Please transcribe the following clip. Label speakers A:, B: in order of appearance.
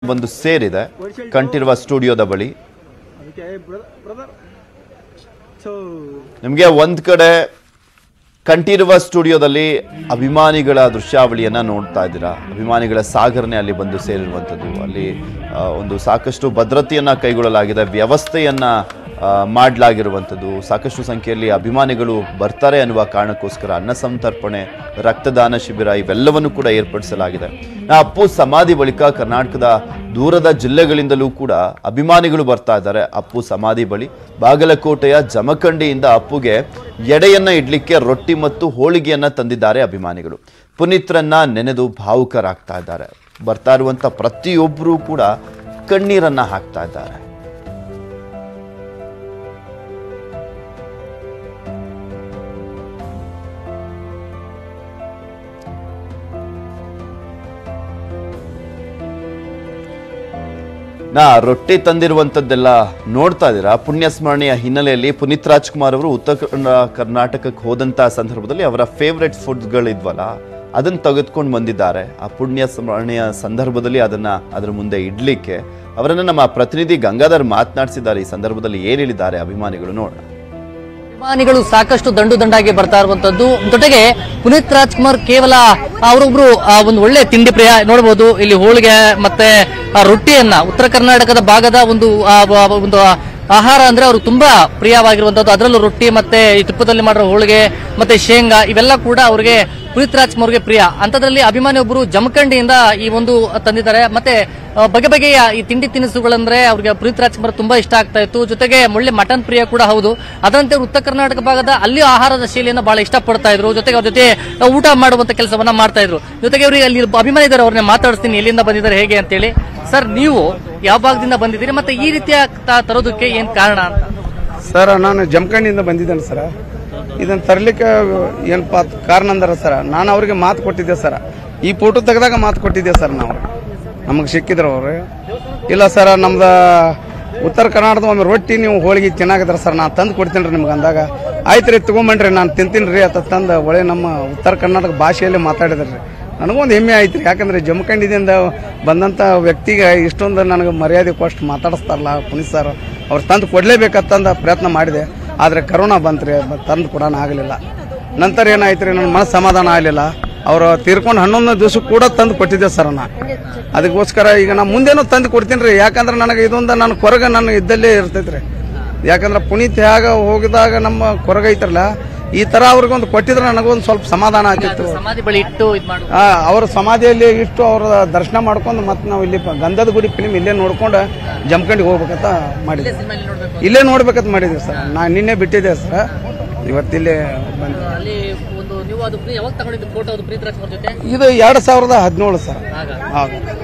A: ಬಂದು ಸೇರಿದೆ ಕಂಠೀರವ ಸ್ಟುಡಿಯೋದ ಬಳಿ
B: ಅದಕ್ಕೆ ಬ್ರದರ್ ಸೊ
A: ನಿಮಗೆ ಒಂದ್ ಕಡೆ ಕಂಠೀರವ ಸ್ಟುಡಿಯೋದಲ್ಲಿ ಅಭಿಮಾನಿಗಳ ದೃಶ್ಯಾವಳಿಯನ್ನ ನೋಡ್ತಾ ಇದ್ದೀರಾ ಅಭಿಮಾನಿಗಳ ಸಾಗರನೆ ಅಲ್ಲಿ ಬಂದು ಸೇರಿರುವಂಥದ್ದು ಅಲ್ಲಿ ಆ, ಒಂದು ಸಾಕಷ್ಟು ಭದ್ರತೆಯನ್ನ ಕೈಗೊಳ್ಳಲಾಗಿದೆ ವ್ಯವಸ್ಥೆಯನ್ನ ಆ, ಮಾಡಲಾಗಿರುವಂಥದ್ದು ಸಾಕಷ್ಟು ಸಂಖ್ಯೆಯಲ್ಲಿ ಅಭಿಮಾನಿಗಳು ಬರ್ತಾರೆ ಅನ್ನುವ ಕಾರಣಕ್ಕೋಸ್ಕರ ಅನ್ನ ಸಂತರ್ಪಣೆ ರಕ್ತದಾನ ಶಿಬಿರ ಇವೆಲ್ಲವನ್ನು ಕೂಡ ಏರ್ಪಡಿಸಲಾಗಿದೆ ಆ ಅಪ್ಪು ಸಮಾಧಿ ಬಳಿಕ ಕರ್ನಾಟಕದ ದೂರದ ಜಿಲ್ಲೆಗಳಿಂದಲೂ ಕೂಡ ಅಭಿಮಾನಿಗಳು ಬರ್ತಾ ಇದ್ದಾರೆ ಅಪ್ಪು ಸಮಾಧಿ ಬಳಿ ಬಾಗಲಕೋಟೆಯ ಜಮಖಂಡಿಯಿಂದ ಅಪ್ಪುಗೆ ಎಡೆಯನ್ನ ಇಡ್ಲಿಕ್ಕೆ ರೊಟ್ಟಿ ಮತ್ತು ಹೋಳಿಗೆಯನ್ನ ತಂದಿದ್ದಾರೆ ಅಭಿಮಾನಿಗಳು ಪುನೀತ್ರನ್ನ ನೆನೆದು ಭಾವುಕರಾಗ್ತಾ ಇದ್ದಾರೆ ಬರ್ತಾ ಇರುವಂತ ಪ್ರತಿಯೊಬ್ಬರೂ ಕೂಡ ಕಣ್ಣೀರನ್ನ ಹಾಕ್ತಾ ಇದ್ದಾರೆ ನಾ ರೊಟ್ಟಿ ತಂದಿರುವಂಥದ್ದೆಲ್ಲ ನೋಡ್ತಾ ಇದ್ದೀರಾ ಪುಣ್ಯ ಸ್ಮರಣೆಯ ಹಿನ್ನೆಲೆಯಲ್ಲಿ ಪುನೀತ್ ರಾಜ್ಕುಮಾರ್ ಅವರು ಉತ್ತರ ಕರ್ನಾ- ಕರ್ನಾಟಕಕ್ಕೆ ಹೋದಂತ ಸಂದರ್ಭದಲ್ಲಿ ಅವರ ಫೇವ್ರೆಟ್ ಫುಡ್ಗಳಿದ್ವಲ್ಲ ಅದನ್ನ ತೆಗೆದುಕೊಂಡು ಬಂದಿದ್ದಾರೆ ಆ ಪುಣ್ಯ ಸ್ಮರಣೆಯ ಸಂದರ್ಭದಲ್ಲಿ ಅದನ್ನ ಅದರ ಮುಂದೆ ಇಡ್ಲಿಕ್ಕೆ ಅವರನ್ನ ನಮ್ಮ ಪ್ರತಿನಿಧಿ ಗಂಗಾಧರ್ ಮಾತನಾಡಿಸಿದ್ದಾರೆ ಈ ಸಂದರ್ಭದಲ್ಲಿ ಏನ್ ಹೇಳಿದ್ದಾರೆ ಅಭಿಮಾನಿಗಳು ನೋಡೋಣ
C: ಅಭಿಮಾನಿಗಳು ಸಾಕಷ್ಟು ದಂಡು ದಂಡಾಗಿ ಬರ್ತಾ ಇರುವಂತದ್ದು ಜೊತೆಗೆ ಪುನೀತ್ ರಾಜ್ಕುಮಾರ್ ಕೇವಲ ಅವರೊಬ್ರು ಆ, ಒಂದು ಒಳ್ಳೆ ತಿಂಡಿ ಪ್ರಿಯ ನೋಡಬಹುದು ಇಲ್ಲಿ ಹೋಳಿಗೆ ಮತ್ತೆ ಆ, ರೊಟ್ಟಿಯನ್ನ ಉತ್ತರ ಕರ್ನಾಟಕದ ಭಾಗದ ಒಂದು ಆ, ಆ, ಒಂದು ಆಹಾರ ಅಂದ್ರೆ ಅವರು ತುಂಬಾ ಪ್ರಿಯವಾಗಿರುವಂತದ್ದು ಅದರಲ್ಲೂ ರೊಟ್ಟಿ ಮತ್ತೆ ಈ ತುಪ್ಪದಲ್ಲಿ ಮಾಡಿರೋ ಹೋಳಿಗೆ ಮತ್ತೆ ಶೇಂಗಾ ಇವೆಲ್ಲ ಕೂಡ ಅವರಿಗೆ ಪುನೀತ್ ರಾಜ್ಕುಮಾರ್ಗೆ ಪ್ರಿಯ ಅಂತದ್ರಲ್ಲಿ ಅಭಿಮಾನಿ ಒಬ್ಬರು ಜಮಖಂಡಿಯಿಂದ ಈ ಒಂದು ತಂದಿದ್ದಾರೆ ಮತ್ತೆ ಆ, ಬಗೆ ಬಗೆಯ ಈ ತಿಂಡಿ ತಿನಿಸುಗಳಂದ್ರೆ ಅವ್ರಿಗೆ ಪುನೀತ್ ರಾಜ್ಕುಮಾರ್ ತುಂಬಾ ಇಷ್ಟ ಆಗ್ತಾ ಇತ್ತು ಜೊತೆಗೆ ಒಳ್ಳೆ ಮಟನ್ ಪ್ರಿಯ ಕೂಡ ಹೌದು ಅದರಂತೆ ಅವ್ರು ಉತ್ತರ ಕರ್ನಾಟಕ ಭಾಗದ ಅಲ್ಲಿ ಆಹಾರದ ಶೈಲಿಯನ್ನು ಬಹಳ ಇಷ್ಟಪಡ್ತಾ ಇದ್ರು ಜೊತೆಗೆ ಅವ್ರ ಜೊತೆ ಊಟ ಮಾಡುವಂತ ಕೆಲಸವನ್ನ ಮಾಡ್ತಾ ಇದ್ರು ಜೊತೆಗೆ ಅವರಿಗೆ ಅಲ್ಲಿ ಅಭಿಮಾನಿ ಇದ್ದಾರೆ ಅವ್ರನ್ನ ಮಾತಾಡಿಸ್ತೀನಿ ಎಲ್ಲಿಂದ ಬಂದಿದ್ದಾರೆ ಹೇಗೆ ಅಂತೇಳಿ ಸರ್ ನೀವು ಯಾವ ಭಾಗದಿಂದ ಬಂದಿದ್ದೀರಿ ಮತ್ತೆ ಈ ರೀತಿಯ ತ- ತರೋದಕ್ಕೆ ಏನ್ ಕಾರಣ ಅಂತ
D: ಸರ್ ನಾನು ಜಮಖಂಡಿಯಿಂದ ಬಂದಿದ್ದೇನೆ ಸರ್ ಇದನ್ನ ತರ್ಲಿಕ್ಕೆ ಏನಪ್ಪ ಕಾರಣ ಅಂದ್ರೆ ಸರ್ ನಾನು ಅವ್ರಿಗೆ ಮಾತು ಕೊಟ್ಟಿದ್ದೆ ಸರ್ ಈ ಫೋಟೋ ತೆಗೆದಾಗ ಮಾತು ಕೊಟ್ಟಿದ್ದೆ ಸರ್ ನಾವು ನಮಗೆ ಸಿಕ್ಕಿದ್ರು ಅವರು ಇಲ್ಲ ಸರ್ ನಮ್ದು ಉತ್ತರ ಕರ್ನಾಟಕದ ಒಮ್ಮೆ ರೊಟ್ಟಿ ನೀವು ಹೋಳಿಗೆ ತಿನ್ನಾಕತ್ರ ಸರ್ ನಾನು ತಂದು ಕೊಡ್ತೀನಿ ರೀ ನಿಮ್ಗೆ ಅಂದಾಗ ಆಯ್ತು ರೀ ತಗೊಂಬನ್ರಿ ನಾನು ತಿಂತೀನಿ ರೀ ಅಂತ ತಂದು ಒಳ್ಳೆ ನಮ್ಮ ಉತ್ತರ ಕರ್ನಾಟಕ ಭಾಷೆಯಲ್ಲಿ ಮಾತಾಡಿದ್ರಿ ರೀ ನನಗೊಂದು ಹೆಮ್ಮೆ ಆಯ್ತು ರೀ ಯಾಕಂದ್ರೆ ಜಮಖಂಡಿದಿಂದ ಬಂದಂಥ ವ್ಯಕ್ತಿಗೆ ಇಷ್ಟೊಂದು ನನಗೆ ಮರ್ಯಾದೆ ಕೊಟ್ಟು ಮಾತಾಡಿಸ್ತಾರಲ್ಲ ಪುನೀತ್ ಸರ್ ಅವ್ರು ತಂದು ಕೊಡಲೇಬೇಕಂತಂದ ಪ್ರಯತ್ನ ಮಾಡಿದೆ ಆದರೆ ಕರೋನಾ ಬಂತು ರೀ ತಂದು ಕೊಡೋಣ ಆಗಲಿಲ್ಲ ನಂತರ ಏನಾಯ್ತು ರೀ ನನ್ನ ಮನಸ್ಸು ಸಮಾಧಾನ ಆಗಲಿಲ್ಲ ಅವರು ತೀರ್ಕೊಂಡು ಹನ್ನೊಂದು ದಿವಸ ಕೂಡ ತಂದು ಕೊಟ್ಟಿದ್ದೆ ಸರ್ ನಾ ಅದಕ್ಕೋಸ್ಕರ ಈಗ ನಾ ಮುಂದೇನೂ ತಂದು ಕೊಡ್ತೀನಿ ರೀ ಯಾಕಂದ್ರೆ ನನಗೆ ಇದೊಂದು ನನ್ನ ಕೊರಗ ನನ್ನ ಇದ್ದಲ್ಲೇ ಇರ್ತೈತೆ ರೀ ಯಾಕಂದ್ರೆ ಪುನೀತ್ ಹೇಗ ಹೋಗಿದಾಗ ನಮ್ಮ ಕೊರಗ ಐತ್ರಲ್ಲ ಈ ತರ ಅವ್ರಿಗೊಂದು ಕೊಟ್ಟಿದ್ರೆ ನನಗೊಂದು ಸ್ವಲ್ಪ ಸಮಾಧಾನ ಆಗ್ತಿತ್ತು
C: ಸಮಾಧಿ ಬಳಿ ಇಟ್ಟು ಇದ್ ಮಾಡು
D: ಆ, ಅವರ ಸಮಾಧಿಯಲ್ಲಿ ಇಷ್ಟು ಅವರ ದರ್ಶನ ಮಾಡ್ಕೊಂಡು ಮತ್ತೆ ನಾವು ಇಲ್ಲಿ ಪ- ಗಂಧದ ಗುಡಿ ಫಿಲ್ಮ್ ಇಲ್ಲೇ ನೋಡ್ಕೊಂಡು ಜಮಖಂಡಿಗೆ ಹೋಗ್ಬೇಕಂತ ಮಾಡಿದ್ವಿ ಇಲ್ಲೇ ನೋಡ್ಬೇಕಂತ ಮಾಡಿದ್ವಿ ಸರ್ ನಾ ನಿನ್ನೆ ಬಿಟ್ಟಿದ್ದೆ ಸರ್ ಇವತ್ತಿಲ್ಲೇ ಬಂದೆ
C: ಅಲ್ಲಿ ಒಂದು ನೀವು ಅದು ಯಾವಾಗ ತಗೊಂಡಿದ್ದು ಫೋಟೋ ಅದು ಪ್ರೀತ್ ರಾಜ್ಕುಮಾರ್ ಜೊತೆ
D: ಇದು ಎರಡು ಸಾವಿರದ ಹದಿನೇಳು ಸರ್
C: ಆಗ
D: ಹೌದು